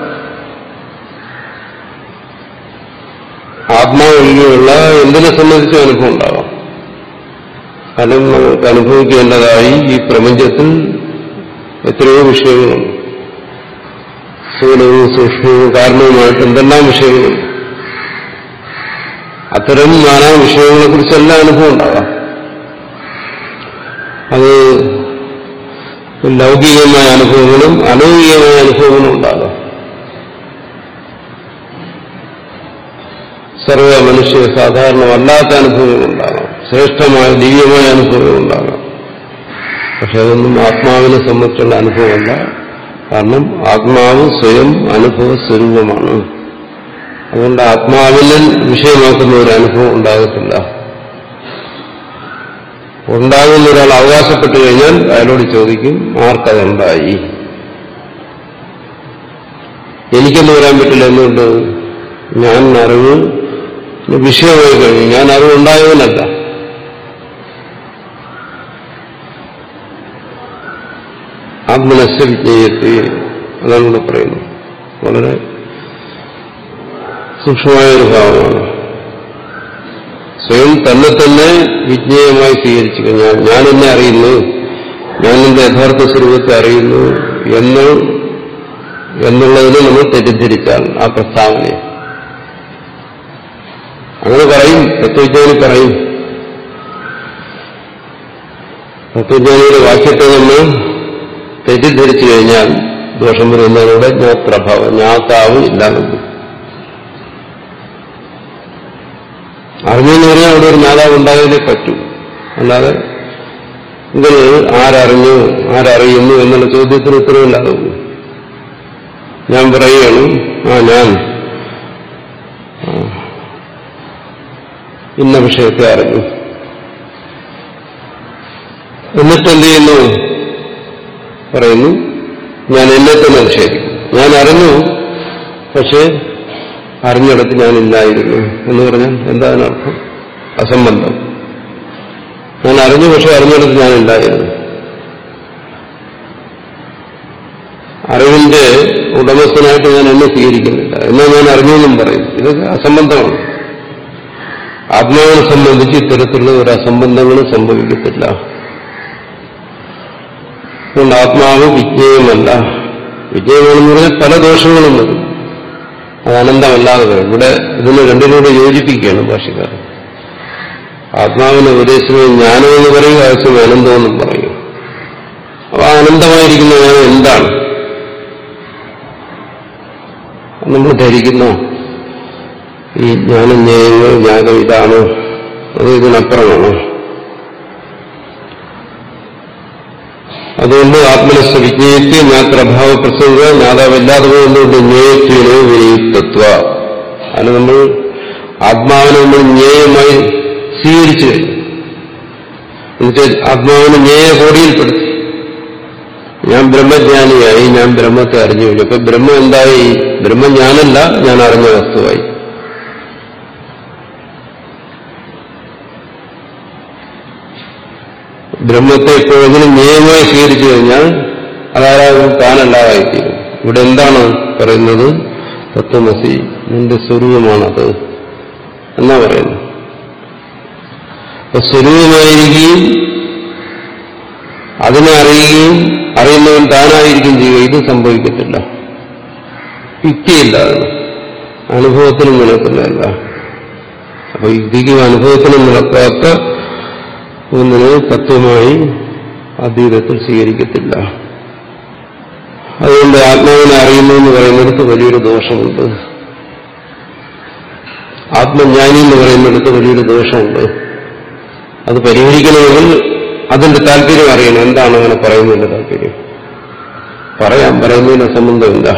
ആത്മാവൊഴികെയുള്ള എന്തിനെ സംബന്ധിച്ചും അനുഭവം ഉണ്ടാകാം കാരണം നമുക്ക് അനുഭവിക്കേണ്ടതായി ഈ പ്രപഞ്ചത്തിൽ എത്രയോ വിഷയങ്ങളുണ്ട് സ്ഥൂലവും സൂക്ഷ്മവും കാരണവുമായിട്ട് എന്തെല്ലാം വിഷയങ്ങളുണ്ട് അത്തരം നാനാ വിഷയങ്ങളെക്കുറിച്ചെല്ലാം അനുഭവം ഉണ്ടാകാം അത് ലൗകികമായ അനുഭവങ്ങളും അലൗകികമായ അനുഭവങ്ങളും ഉണ്ടാകാം സർവ മനുഷ്യ സാധാരണമല്ലാത്ത അനുഭവങ്ങളുണ്ടാകാം ശ്രേഷ്ഠമായ ദിവ്യമായ അനുഭവങ്ങളുണ്ടാകാം പക്ഷെ അതൊന്നും ആത്മാവിനെ സംബന്ധിച്ചുള്ള അനുഭവമല്ല കാരണം ആത്മാവ് സ്വയം അനുഭവ സ്വരൂപമാണ് അതുകൊണ്ട് ആത്മാവിനെ വിഷയമാക്കുന്ന ഒരു അനുഭവം ഉണ്ടാകത്തില്ല ഉണ്ടാകുന്ന ഒരാൾ അവകാശപ്പെട്ടു കഴിഞ്ഞാൽ അയാളോട് ചോദിക്കും ആർക്കതുണ്ടായി എനിക്കെന്ന് പറയാൻ പറ്റില്ല എന്തുകൊണ്ട് ഞാൻ അറിവ് വിഷയമായി കഴിഞ്ഞു ഞാൻ അറിവുണ്ടായവനല്ല ആത്മനസ്യ വിജ്ഞേയത്തെ അതാണ് ഇവിടെ പറയുന്നത് വളരെ സൂക്ഷ്മമായ ഒരു ഭാവമാണ് സ്വയം തന്നെ തന്നെ വിജ്ഞേയമായി സ്വീകരിച്ചു കഴിഞ്ഞാൽ ഞാൻ എന്നെ അറിയുന്നു ഞാൻ എന്റെ യഥാർത്ഥ സ്വരൂപത്തെ അറിയുന്നു എന്ന് എന്നുള്ളതിന് നമ്മൾ തെറ്റിദ്ധരിച്ചാൽ ആ പ്രസ്താവനയെ അങ്ങനെ പറയും തത്വജ്ഞാനി പറയും തത്വജ്ഞാനിയുടെ വാക്യത്തെ നമ്മൾ തെറ്റിദ്ധരിച്ചു കഴിഞ്ഞാൽ ദോഷം വരുന്നതിലൂടെ ജ്ഞാത്രഭാവം ജ്ഞാതാവ് ഇല്ലാതെ അറിഞ്ഞെന്ന് പറഞ്ഞാൽ അവിടെ ഒരു ജ്ഞാതാവ് ഉണ്ടായതേ പറ്റൂ അല്ലാതെ ഇതിൽ ആരറിഞ്ഞു ആരറിയുന്നു എന്നുള്ള ചോദ്യത്തിന് ഉത്തരവില്ലാതെ പോകും ഞാൻ പറയുകയാണ് ആ ഞാൻ ആ, ഇന്ന വിഷയത്തെ അറിഞ്ഞു എന്നിട്ട് എന്ത് ചെയ്യുന്നു പറയുന്നു ഞാൻ എന്നെ തന്നെ നിഷേധിക്കും ഞാൻ അറിഞ്ഞു പക്ഷേ അറിഞ്ഞിടത്ത് ഞാനില്ലായിരുന്നു എന്ന് പറഞ്ഞാൽ എന്താ അതിനർത്ഥം അസംബന്ധം ഞാൻ അറിഞ്ഞു പക്ഷെ അറിഞ്ഞിടത്ത് ഞാനില്ലായിരുന്നു അറിവിന്റെ ഉടമസ്ഥനായിട്ട് ഞാൻ എന്നെ സ്വീകരിക്കുന്നില്ല എന്നാൽ ഞാൻ അറിഞ്ഞെന്നും പറയും ഇതൊക്കെ അസംബന്ധമാണ് ആത്മാവിനെ സംബന്ധിച്ച് ഇത്തരത്തിലുള്ള ഒരു അസംബന്ധങ്ങളും സംഭവിക്കത്തില്ല അതുകൊണ്ട് ആത്മാവ് വിജ്ഞേയമല്ല വിജ്ഞേയമാണെന്ന് പറഞ്ഞാൽ പല ദോഷങ്ങളും വരും അത് അനന്തമല്ലാതെ വരും ഇവിടെ ഇതിനെ രണ്ടിനോട് യോജിപ്പിക്കുകയാണ് ഭാഷകാരൻ ആത്മാവിനെ ഉപദേശിക്കുന്നത് ജ്ഞാനമെന്ന് പറയും ആവശ്യം അനന്തമെന്നും പറയും അപ്പൊ ആ അനന്തമായിരിക്കുന്ന ജ്ഞാനം എന്താണ് നമ്മൾ ധരിക്കുന്നു ഈ ജ്ഞാനജ്ഞേയങ്ങൾ ജ്ഞാനം ഇതാണ് അത് ഇതിനപ്പുറമാണോ അതുകൊണ്ട് ആത്മനസ്ഥ വിജ്ഞേയത്തെ ജ്ഞാത്രഭാവ പ്രസംഗ ജ്ഞാതാവില്ലാതെ പോകുന്നതുകൊണ്ട് ജ്ഞേയത്വനോ വിനിയുക്തത്വ അതിന് നമ്മൾ ആത്മാവിനെ നമ്മൾ ജ്ഞേയമായി സ്വീകരിച്ചു കഴിഞ്ഞു എന്നുവെച്ചാൽ ആത്മാവിനെ ജ്ഞേയ കോടിയിൽപ്പെടുത്തി ഞാൻ ബ്രഹ്മജ്ഞാനിയായി ഞാൻ ബ്രഹ്മത്തെ അറിഞ്ഞു കഴിഞ്ഞു അപ്പൊ ബ്രഹ്മം എന്തായി ബ്രഹ്മം ഞാനല്ല ഞാൻ അറിഞ്ഞ വസ്തുവായി ബ്രഹ്മത്തെ എപ്പോഴെങ്കിലും നിയമമായി സ്വീകരിച്ചു കഴിഞ്ഞാൽ അതാരാകും താനല്ലാതായിത്തീരും ഇവിടെ എന്താണ് പറയുന്നത് തത്വമസി നിന്റെ സ്വരൂപമാണത് എന്നാ പറയുന്നു അപ്പൊ സ്വരൂപമായിരിക്കുകയും അതിനെ അറിയുകയും അറിയുന്നവൻ താനായിരിക്കും ചെയ്യുക ഇത് സംഭവിക്കത്തില്ല യുക്തിയില്ല അതിന് അനുഭവത്തിനും നിലക്കുന്നതല്ല അപ്പൊ യുക്തിക്കും അനുഭവത്തിനും നിലക്കാത്ത ഒന്നിനെ തത്വമായി അദ്വൈതത്തിൽ സ്വീകരിക്കത്തില്ല അതുകൊണ്ട് ആത്മാവിനെ അറിയുന്നു എന്ന് പറയുന്നിടത്ത് വലിയൊരു ദോഷമുണ്ട് ആത്മജ്ഞാനി എന്ന് പറയുന്നിടത്ത് വലിയൊരു ദോഷമുണ്ട് അത് പരിഹരിക്കണമെങ്കിൽ അതിന്റെ താല്പര്യം അറിയണം എന്താണ് അങ്ങനെ പറയുന്നതിന്റെ താല്പര്യം പറയാം പറയുന്നതിന് സംബന്ധമില്ല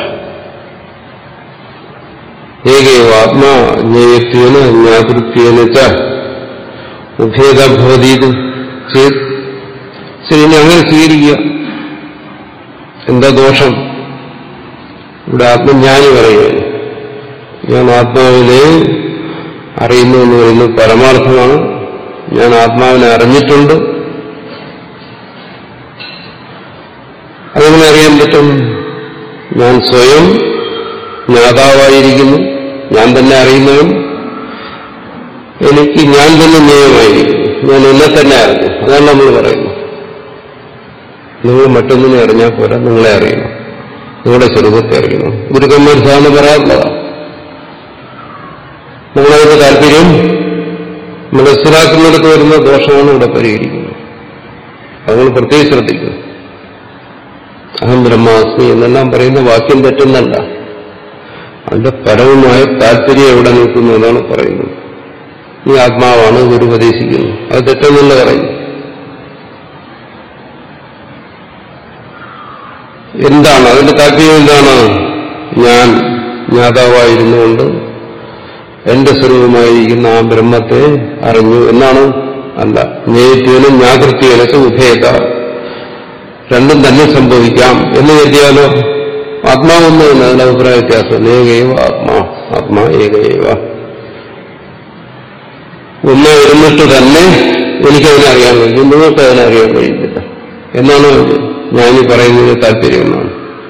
ഏകൈവ ആത്മാ ജ്ഞേയത്വേന ജ്ഞാതൃത്വേന ച ഉഭേദഭവതീത് ചെയ്ത് ശരി ഇനി അങ്ങനെ സ്വീകരിക്കുക എന്താ ദോഷം ഇവിടെ ആത്മജ്ഞാനി പറയുകയാണ് ഞാൻ ആത്മാവിനെ അറിയുന്നു എന്ന് പറയുന്നത് പരമാർത്ഥമാണ് ഞാൻ ആത്മാവിനെ അറിഞ്ഞിട്ടുണ്ട് അതെങ്ങനെ അറിയാൻ പറ്റും ഞാൻ സ്വയം ജ്ഞാതാവായിരിക്കുന്നു ഞാൻ തന്നെ അറിയുന്നവൻ എനിക്ക് ഞാൻ തന്നെ നിയമമായിരിക്കും ഞാൻ എന്നെ തന്നെ അറിഞ്ഞു അതാണ് നമ്മൾ പറയുന്നത് നിങ്ങൾ മറ്റൊന്നിനെ അറിഞ്ഞാൽ പോരാ നിങ്ങളെ അറിയണം നിങ്ങളുടെ സ്വരൂപത്തെ അറിയണം ഗുരുക്കന്മാർ സാധാരണ പറയാറുള്ളതാണ് നമ്മളതിന്റെ താല്പര്യം മനസ്സിലാക്കുന്നിടത്ത് വരുന്ന ദോഷമാണ് ഇവിടെ പരിഹരിക്കുന്നത് അത് നമ്മൾ പ്രത്യേകം ശ്രദ്ധിക്കുന്നു അഹം ബ്രഹ്മാസ്മി എന്നെല്ലാം പറയുന്ന വാക്യം തെറ്റുന്നല്ല അതിന്റെ പരമമായ താല്പര്യം എവിടെ നിൽക്കുന്നു എന്നാണ് പറയുന്നത് ഈ ആത്മാവാണ് ഗുരു ഉപദേശിക്കുന്നത് അത് തെറ്റെന്നല്ല പറയുന്നു എന്താണ് അതിന്റെ താല്പര്യം എന്താണ് ഞാൻ ജ്ഞാതാവായിരുന്നുകൊണ്ട് എന്റെ സ്വരൂപമായിരിക്കുന്ന ആ ബ്രഹ്മത്തെ അറിഞ്ഞു എന്നാണ് അല്ല ജ്ഞേയത്വനും ജ്ഞാതൃത്വനൊക്കെ ഉഭേദ രണ്ടും തന്നെ സംഭവിക്കാം എന്ന് കരുതിയാലോ ആത്മാവെന്ന് തന്നെ അതിന്റെ അഭിപ്രായ വ്യത്യാസം ഏകൈവ ആത്മാ ആത്മാ ഏകൈവ ഒന്ന് ഇരുന്നിട്ട് തന്നെ എനിക്കതിനെ അറിയാൻ കഴിയും നിങ്ങൾക്ക് അതിനെ അറിയാൻ കഴിയുന്നില്ല എന്നാണ് ഞാനീ പറയുന്നതിന് താല്പര്യം എന്നാണ്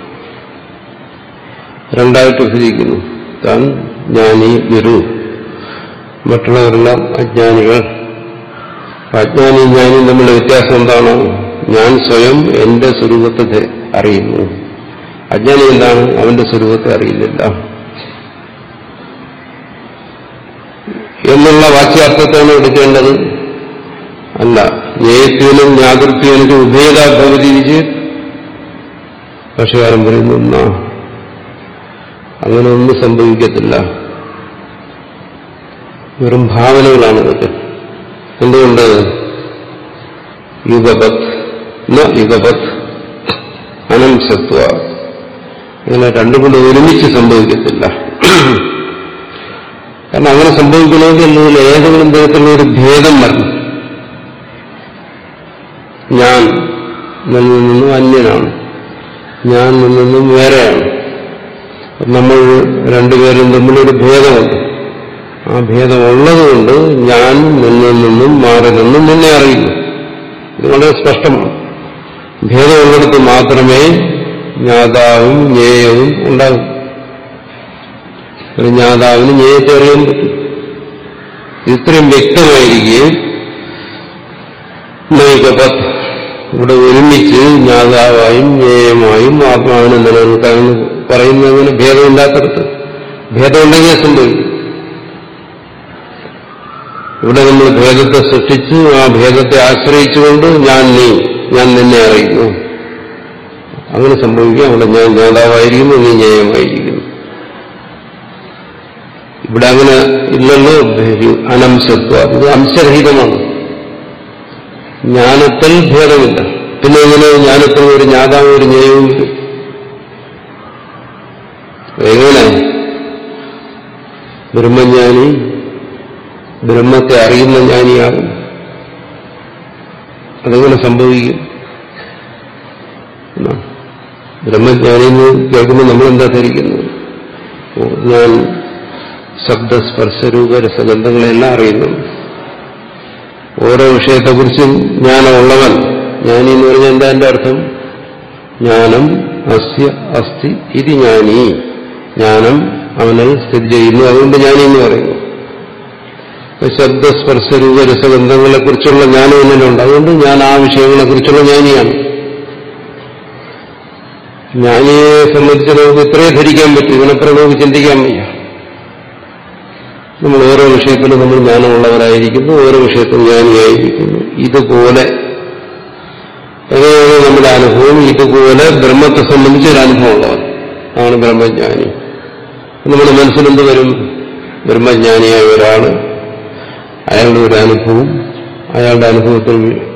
രണ്ടായിട്ട് വിഭജിക്കുന്നു താൻ ജ്ഞാനി ഗുരു മറ്റുള്ളവരെല്ലാം അജ്ഞാനികൾ അജ്ഞാനി ജ്ഞാനിയും തമ്മിലുള്ള വ്യത്യാസം എന്താണ് ഞാൻ സ്വയം എന്റെ സ്വരൂപത്തെ അറിയുന്നു അജ്ഞാനി എന്താണ് അവന്റെ സ്വരൂപത്തെ അറിയുന്നില്ല എന്നുള്ള വാക്യാർത്ഥത്താണ് എടുക്കേണ്ടത് അല്ല ജ്ഞേയത്വനും ജ്ഞാതൃത്വനും ഉഭയതാഭവതിരിച്ച് പക്ഷകാരം പറയുന്നു എന്നാ അങ്ങനെ ഒന്നും സംഭവിക്കത്തില്ല വെറും ഭാവനകളാണ് ഇതൊക്കെ എന്തുകൊണ്ട് യുഗപത് ന യുഗപത് അനംസത്വ അങ്ങനെ രണ്ടും കൊണ്ട് ഒരുമിച്ച് സംഭവിക്കത്തില്ല കാരണം അങ്ങനെ സംഭവിക്കണമെങ്കിൽ എന്നതിൽ ഏതെങ്കിലും തരത്തിലുള്ള ഒരു ഭേദം വരണം ഞാൻ നിന്നിൽ നിന്നും അന്യനാണ് ഞാൻ നിന്നും വേറെയാണ് നമ്മൾ രണ്ടുപേരും തമ്മിലൊരു ഭേദമുണ്ട് ആ ഭേദമുള്ളതുകൊണ്ട് ഞാൻ നിന്നിൽ നിന്നും മാറി നിന്നും നിന്നെ അറിയുന്നു ഇത് വളരെ സ്പഷ്ടമാണ് ഭേദമുള്ളിടത്ത് മാത്രമേ ജ്ഞാതാവും ജ്ഞേയവും ഉണ്ടാകും ഒരു ജ്ഞാതാവിന് ജ്ഞേയത്തെ അറിയാൻ പറ്റും ഇത്രയും വ്യക്തമായിരിക്കുകയും നൈകപത് ഇവിടെ ഒരുമിച്ച് ജ്ഞാതാവായും ജ്ഞേയമായും ആത്മാവിനെ നിലനിൽക്കാമെന്ന് പറയുന്നതിന് ഭേദമില്ലാത്തടത്ത് ഭേദമുണ്ടെങ്കിൽ സംഭവിക്കും ഇവിടെ നമ്മൾ ഭേദത്തെ സൃഷ്ടിച്ച് ആ ഭേദത്തെ ആശ്രയിച്ചുകൊണ്ട് ഞാൻ നീ ഞാൻ നിന്നെ അറിയുന്നു അങ്ങനെ സംഭവിക്കുക അവിടെ ഞാൻ ജ്ഞാതാവായിരിക്കുന്നു നീ ജ്ഞേയമായിരിക്കുന്നു ഇവിടെ അങ്ങനെ ഇല്ലല്ലോ അനംശത്വ ഇത് അംശരഹിതമാണ് ജ്ഞാനത്തിൽ ഭേദമില്ല പിന്നെ എങ്ങനെ ജ്ഞാനത്തിൽ ഒരു ജ്ഞാതാവും ഒരു ജ്ഞേയവും വരും എങ്ങനെ ബ്രഹ്മജ്ഞാനി ബ്രഹ്മത്തെ അറിയുന്ന ജ്ഞാനിയാകും അതെങ്ങനെ സംഭവിക്കും ബ്രഹ്മജ്ഞാനി എന്ന് കേൾക്കുമ്പോൾ നമ്മളെന്താ ധരിക്കുന്നത് ഓ ഞാൻ ശബ്ദസ്പർശരൂപ രസഗന്ധങ്ങളെല്ലാം അറിയുന്നുണ്ട് ഓരോ വിഷയത്തെക്കുറിച്ചും ജ്ഞാനമുള്ളവൻ ജ്ഞാനി എന്ന് പറഞ്ഞാൽ എന്താ എന്റെ അർത്ഥം ജ്ഞാനം അസ്യ അസ്ഥി ഇത് ജ്ഞാനി ജ്ഞാനം അവനിൽ സ്ഥിതി ചെയ്യുന്നു അതുകൊണ്ട് ജ്ഞാനി എന്ന് പറയുന്നു ശബ്ദസ്പർശരൂപ രസഗന്ധങ്ങളെക്കുറിച്ചുള്ള ജ്ഞാനം എന്നിലുണ്ട് അതുകൊണ്ട് ഞാൻ ആ വിഷയങ്ങളെക്കുറിച്ചുള്ള ജ്ഞാനിയാണ് ജ്ഞാനിയെ സംബന്ധിച്ച് നമുക്ക് ഇത്രേ ധരിക്കാൻ പറ്റും ഇതിനപ്പുറം നമുക്ക് ചിന്തിക്കാൻ വയ്യ നമ്മൾ ഓരോ വിഷയത്തിലും നമ്മൾ ജ്ഞാനമുള്ളവരായിരിക്കുന്നു ഓരോ വിഷയത്തിലും ജ്ഞാനിയായിരിക്കുന്നു ഇതുപോലെ എങ്ങനെയാണ് നമ്മുടെ അനുഭവം ഇതുപോലെ ബ്രഹ്മത്തെ സംബന്ധിച്ച് ഒരു അനുഭവമുള്ളവൻ ആണ് ബ്രഹ്മജ്ഞാനി നമ്മുടെ മനസ്സിലെന്ത് വരും ബ്രഹ്മജ്ഞാനിയായ ഒരാള് അയാളുടെ ഒരു അനുഭവം അയാളുടെ അനുഭവത്തിൽ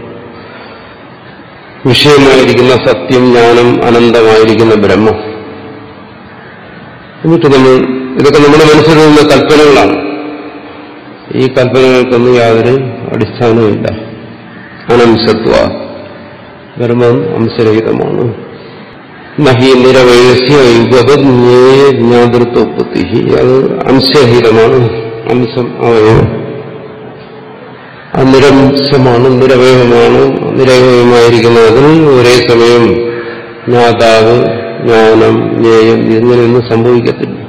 വിഷയമായിരിക്കുന്ന സത്യം ജ്ഞാനം അനന്തമായിരിക്കുന്ന ബ്രഹ്മം എന്നിട്ട് നമ്മൾ ഇതൊക്കെ നമ്മുടെ മനസ്സിൽ നിന്ന കൽപ്പനകളാണ് ഈ കൽപ്പനകൾക്കൊന്നും യാതൊരു അടിസ്ഥാനവുമില്ല അനംശത്വ ബ്രഹ്മം അംശരഹിതമാണ് നഹി നിരവയസ്യ യുഗപജ്ഞേയ ജ്ഞാതൃത്വപത്തി അത് അംശരഹിതമാണ് അംശം അവയവം നിരംശമാണ് നിരവയവമാണ് നിരവയവമായിരിക്കുന്നതിൽ ഒരേ സമയം ജ്ഞാതാവ് ജ്ഞാനം ജ്ഞേയം ഇങ്ങനെയൊന്നും സംഭവിക്കത്തില്ല